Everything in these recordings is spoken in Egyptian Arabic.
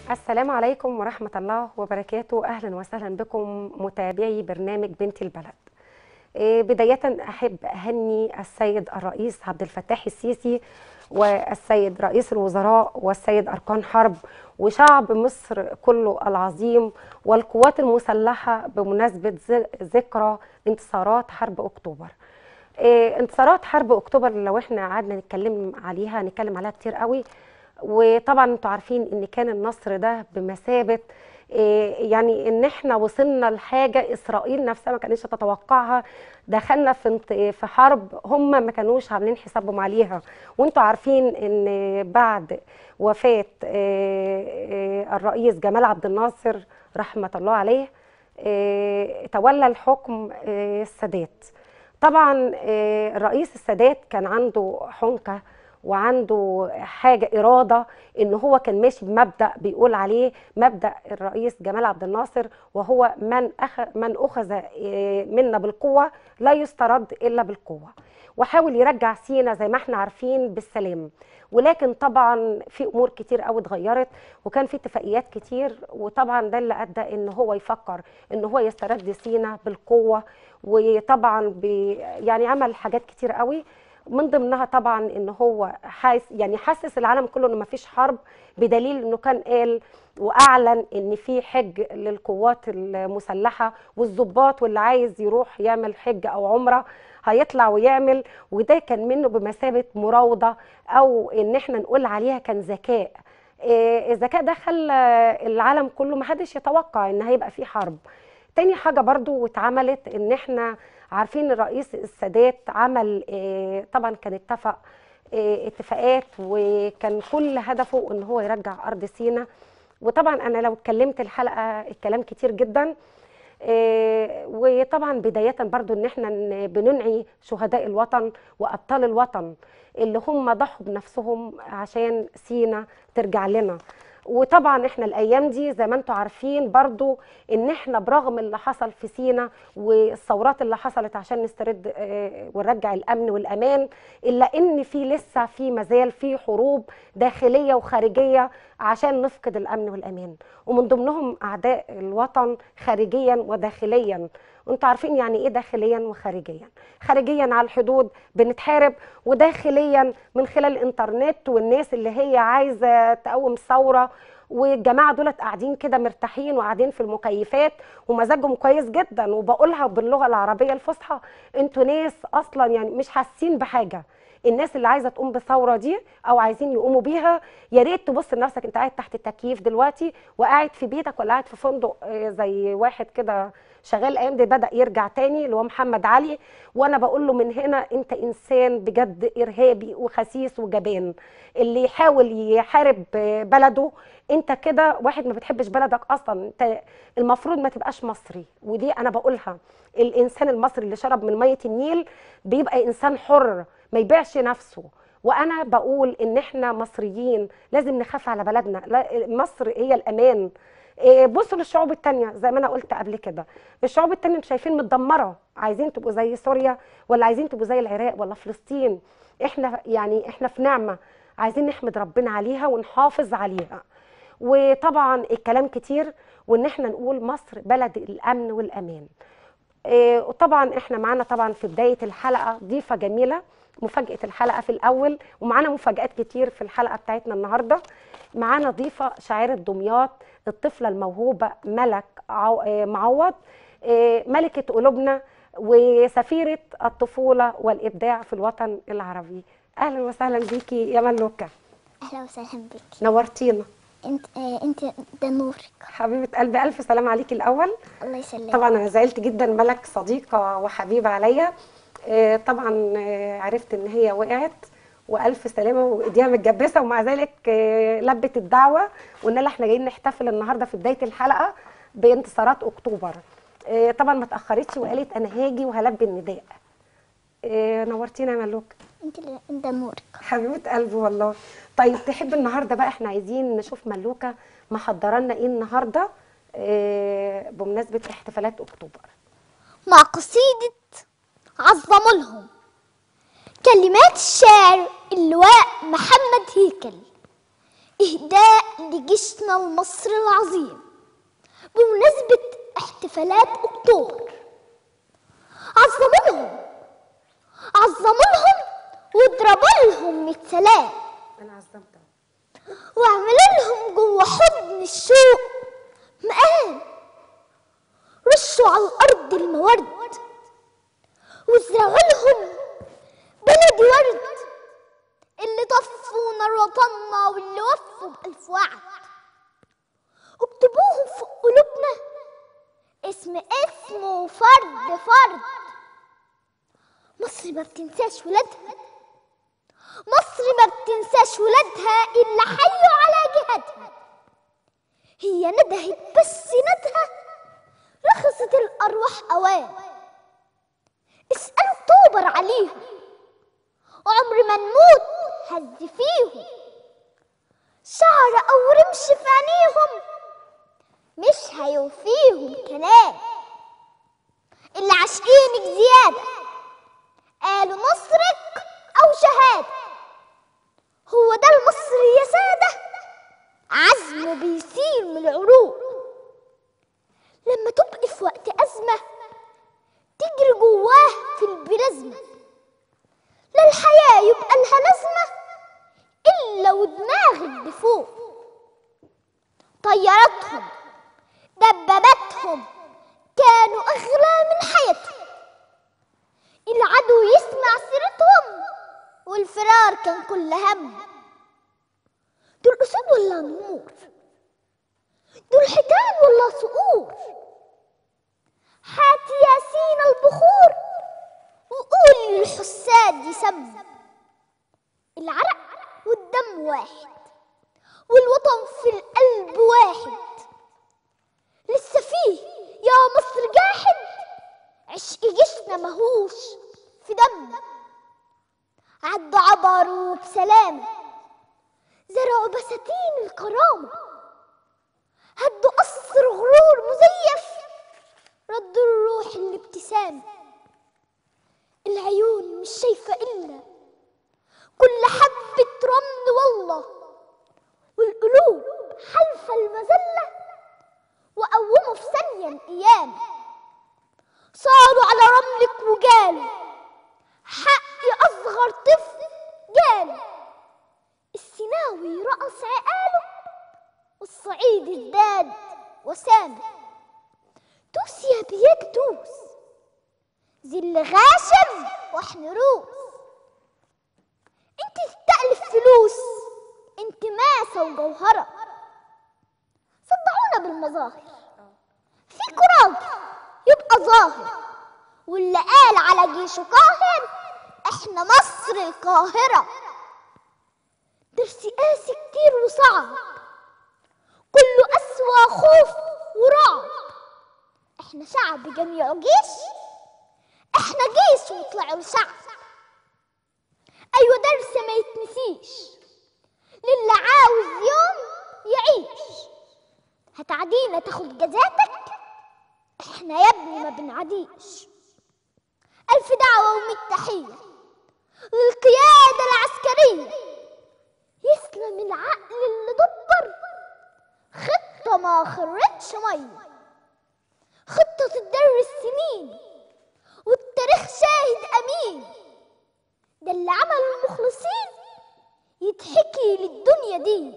السلام عليكم ورحمة الله وبركاته أهلا وسهلا بكم متابعي برنامج بنت البلد إيه، بداية أحب أهني السيد الرئيس عبد الفتاح السيسي والسيد رئيس الوزراء والسيد أركان حرب وشعب مصر كله العظيم والقوات المسلحة بمناسبة ذ- ذكرى انتصارات حرب أكتوبر إيه، انتصارات حرب أكتوبر لو احنا قعدنا نتكلم عليها نتكلم عليها كتير قوي وطبعا انتوا عارفين ان كان النصر ده بمثابه إيه، يعني ان احنا وصلنا لحاجه اسرائيل نفسها ما كانتش تتوقعها دخلنا في انت- في حرب هم ما كانوش عاملين حسابهم عليها وانتوا عارفين ان بعد وفاه إيه، إيه، الرئيس جمال عبد الناصر رحمه الله عليه إيه، تولى الحكم إيه، السادات طبعا آه، الرئيس السادات كان عنده حنكه وعنده حاجه اراده ان هو كان ماشي بمبدا بيقول عليه مبدا الرئيس جمال عبد الناصر وهو من أخ من اخذ آه، منا بالقوه لا يسترد الا بالقوه وحاول يرجع سينا زي ما احنا عارفين بالسلام ولكن طبعا في امور كتير قوي اتغيرت وكان في اتفاقيات كتير وطبعا ده اللي ادى ان هو يفكر ان هو يسترد سينا بالقوه وطبعا بي يعني عمل حاجات كتير قوي من ضمنها طبعا ان هو حاس يعني حسس العالم كله ان مفيش حرب بدليل انه كان قال واعلن ان في حج للقوات المسلحه والضباط واللي عايز يروح يعمل حج او عمره هيطلع ويعمل وده كان منه بمثابه مراوضه او ان احنا نقول عليها كان ذكاء إيه، الذكاء ده خلى العالم كله ما حدش يتوقع ان هيبقى في حرب تاني حاجة برضو اتعملت ان احنا عارفين الرئيس السادات عمل اه طبعا كان اتفق اه اتفاقات وكان كل هدفه ان هو يرجع ارض سينا وطبعا انا لو اتكلمت الحلقة الكلام كتير جدا اه وطبعا بداية برضو ان احنا ن- بننعي شهداء الوطن وابطال الوطن اللي هم ضحوا بنفسهم عشان سينا ترجع لنا وطبعا احنا الايام دي زي ما انتم عارفين برضو ان احنا برغم اللي حصل في سينا والثورات اللي حصلت عشان نسترد آه، ونرجع الامن والامان الا ان في لسه في مازال في حروب داخليه وخارجيه عشان نفقد الامن والامان ومن ضمنهم اعداء الوطن خارجيا وداخليا وانتوا عارفين يعني ايه داخليا وخارجيا خارجيا على الحدود بنتحارب وداخليا من خلال الانترنت والناس اللي هي عايزه تقوم ثوره والجماعه دولت قاعدين كده مرتاحين وقاعدين في المكيفات ومزاجهم كويس جدا وبقولها باللغه العربيه الفصحى انتوا ناس اصلا يعني مش حاسين بحاجه الناس اللي عايزه تقوم بثوره دي او عايزين يقوموا بيها يا ريت تبص لنفسك انت قاعد تحت التكييف دلوقتي وقاعد في بيتك ولا قاعد في فندق آه، زي واحد كده شغال الايام دي بدا يرجع تاني اللي هو محمد علي وانا بقول له من هنا انت انسان بجد ارهابي وخسيس وجبان اللي يحاول يحارب آه، بلده انت كده واحد ما بتحبش بلدك اصلا انت المفروض ما تبقاش مصري ودي انا بقولها الانسان المصري اللي شرب من ميه النيل بيبقى انسان حر ما يبيعش نفسه وانا بقول ان احنا مصريين لازم نخاف على بلدنا لا مصر هي الامان إيه، بصوا للشعوب التانية زي ما انا قلت قبل كده الشعوب التانية انتوا شايفين متدمرة عايزين تبقوا زي سوريا ولا عايزين تبقوا زي العراق ولا فلسطين احنا يعني احنا في نعمة عايزين نحمد ربنا عليها ونحافظ عليها وطبعا الكلام كتير وان احنا نقول مصر بلد الامن والامان إيه، وطبعا احنا معانا طبعا في بدايه الحلقه ضيفه جميله مفاجاه الحلقه في الاول ومعانا مفاجات كتير في الحلقه بتاعتنا النهارده معانا ضيفه شاعره دمياط الطفله الموهوبه ملك عو- آه، معوض آه، ملكه قلوبنا وسفيره الطفوله والابداع في الوطن العربي اهلا وسهلا بيكي يا ملوكه اهلا وسهلا بك نورتينا انت آه انت ده نورك حبيبه قلبي الف سلام عليكي الاول الله يسلمك طبعا انا زعلت جدا ملك صديقه وحبيبه عليا آه، طبعا آه، عرفت ان هي وقعت والف سلامه وايديها متجبسه ومع ذلك آه، لبت الدعوه وقلنا لها احنا جايين نحتفل النهارده في بدايه الحلقه بانتصارات اكتوبر آه، طبعا ما اتاخرتش وقالت انا هاجي وهلبي النداء آه، نورتينا يا ملوك انت اللي- ده نورك حبيبه قلبي والله طيب تحب النهارده بقى احنا عايزين نشوف ملوكه محضره لنا ايه النهارده آه، بمناسبه احتفالات اكتوبر مع قصيدة عظم لهم كلمات الشاعر اللواء محمد هيكل إهداء لجيشنا المصري العظيم بمناسبة احتفالات أكتوبر عظموا لهم عظموا لهم واضربوا لهم مية سلام انا عظمتها واعملوا لهم جوه حضن الشوق مقام رشوا على الأرض المورد وزرعوا لهم بلدي ورد اللي طفوا نار وطننا واللي وفوا بألف وعد واكتبوهم في قلوبنا اسم اسم وفرد فرد مصر ما بتنساش ولادها مصر ما بتنساش ولادها اللي حيوا على جهتها هي ندهت بس ندها رخصت الأرواح أوام اسألوا اكتوبر عليهم وعمر ما نموت هز فيهم شعر أو رمش في عينيهم مش هيوفيهم كلام اللي عاشقينك زيادة قالوا نصرك أو شهادة هو ده المصري يا سادة عزمه بيسير من العروق لما تبقي في وقت أزمة تجري جواه في البلازمة لا الحياة يبقى لها لازمة إلا ودماغك بفوق طياراتهم دباباتهم كانوا أغلى من حياتهم العدو يسمع سيرتهم والفرار كان كل هم دول أسود ولا نمور دول حيتان ولا صقور هات ياسين البخور وقول للحساد يسمى العرق والدم واحد والوطن في القلب واحد لسه فيه يا مصر جاحد عشق جيشنا مهوش في دم عدوا عبروا بسلام زرعوا بساتين الكرامة هدوا قصر غرور مزيف ردوا الروح الابتسام العيون مش شايفة إلا كل حبة رمل والله والقلوب حلف المذلة وقوموا في ثانية القيامة صاروا على رملك وجالوا حق أصغر طفل جاله السيناوي رقص عقاله والصعيد ازداد وسامة دوس يا بياك دوس ذل غاشم وحنروس انت تستألف فلوس انت ماسة وجوهرة صدعونا بالمظاهر في كراجل يبقى ظاهر واللي قال على جيشه قاهر احنا مصر القاهرة درس قاسي كتير وصعب كله أسوأ خوف ورعب احنا شعب جميع جيش احنا جيش وطلعوا الشعب ايوه درس ما يتنسيش للي عاوز يوم يعيش هتعدينا تاخد جزاتك احنا يا ابني ما بنعديش الف دعوه وميت تحيه للقياده العسكريه يسلم العقل اللي دبر خطه ما خرتش ميه خطه تدرس سنين والتاريخ شاهد امين ده اللي عمل المخلصين يتحكي للدنيا دي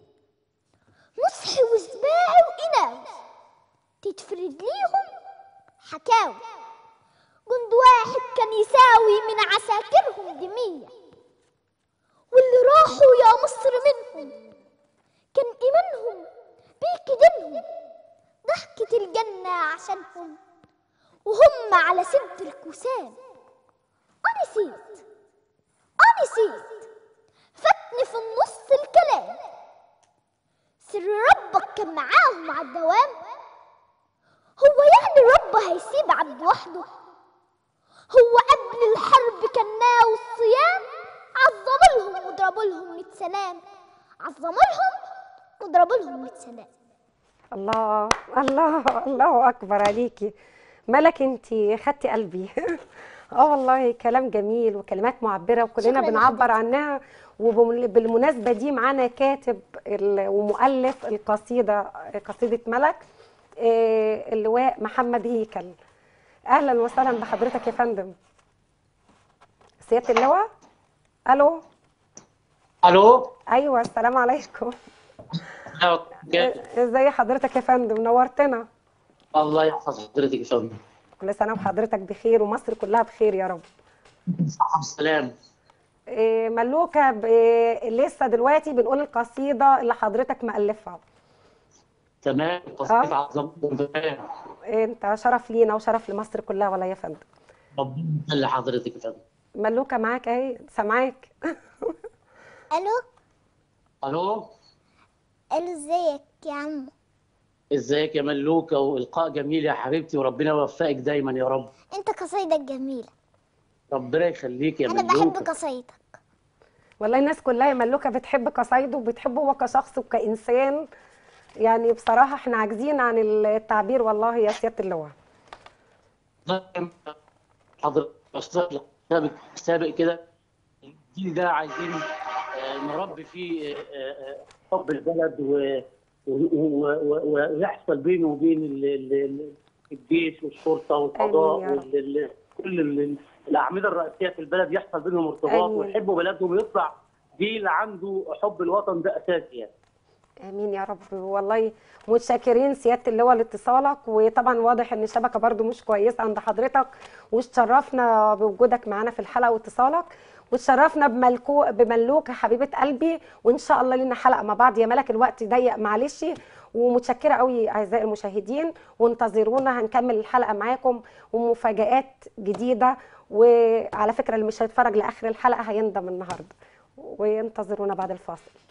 نصحي وسباعي وإناوي تتفرد ليهم حكاوي جند واحد كان يساوي من عساكرهم دمية واللي راحوا يا مصر منهم كان إيمانهم بيك دينهم ضحكة الجنة عشانهم وهم على صدرك وسام أنا نسيت أنا نسيت فاتني في النص الكلام سر ربك كان معاهم على الدوام هو يعني رب هيسيب عبد وحده هو قبل الحرب كان ناوي الصيام عظموا لهم وضربوا لهم 100 سلام عظموا لهم وضربوا لهم 100 سلام الله الله الله اكبر عليكي ملك انت خدتي قلبي اه والله كلام جميل وكلمات معبره وكلنا شكراً بنعبر لحضرتك. عنها وبالمناسبه دي معانا كاتب ال- ومؤلف القصيده قصيده ملك آه، اللواء محمد هيكل اهلا وسهلا بحضرتك يا فندم سياده اللواء الو الو ايوه السلام عليكم ازي حضرتك يا فندم نورتنا الله يحفظ حضرتك يا فندم كل سنه وحضرتك بخير ومصر كلها بخير يا رب صحة وسلام إيه، ملوكه ب- إيه، لسه دلوقتي بنقول القصيده اللي حضرتك مؤلفها تمام تصنيف عظم تمام إيه، انت شرف لينا وشرف لمصر كلها والله يا فندم ربنا يخلي حضرتك يا فندم ملوكه معاك اهي سامعاك الو الو الو ازيك يا عمو ازيك يا ملوكة والقاء جميل يا حبيبتي وربنا يوفقك دايما يا رب انت قصيدك جميلة ربنا يخليك يا انا بحب ملوكة قصيدك والله الناس كلها يا ملوكه بتحب قصايده وبتحبه هو كشخص وكانسان يعني بصراحه احنا عاجزين عن التعبير والله يا سياده اللواء حضرتك أستاذ سابق سابق كده الجيل ده عايزين آه، نربي فيه آه، آه، حب البلد و و- و- و- ويحصل بينه وبين ال- ال- ال- الجيش والشرطه والقضاء آمين يا رب. وال- ال- كل ال- الاعمده الرئيسيه في البلد يحصل بينهم ارتباط آمين. ويحبوا بلدهم ويطلع جيل عنده حب الوطن ده اساسي يعني امين يا رب والله متشكرين سياده اللواء لاتصالك وطبعا واضح ان الشبكه برضو مش كويسه عند حضرتك واتشرفنا بوجودك معانا في الحلقه واتصالك واتشرفنا بملكو بملوكه حبيبه قلبي وان شاء الله لنا حلقه مع بعض يا ملك الوقت ضيق معلش ومتشكره قوي اعزائي المشاهدين وانتظرونا هنكمل الحلقه معاكم ومفاجات جديده وعلى فكره اللي مش هيتفرج لاخر الحلقه هيندم النهارده وانتظرونا بعد الفاصل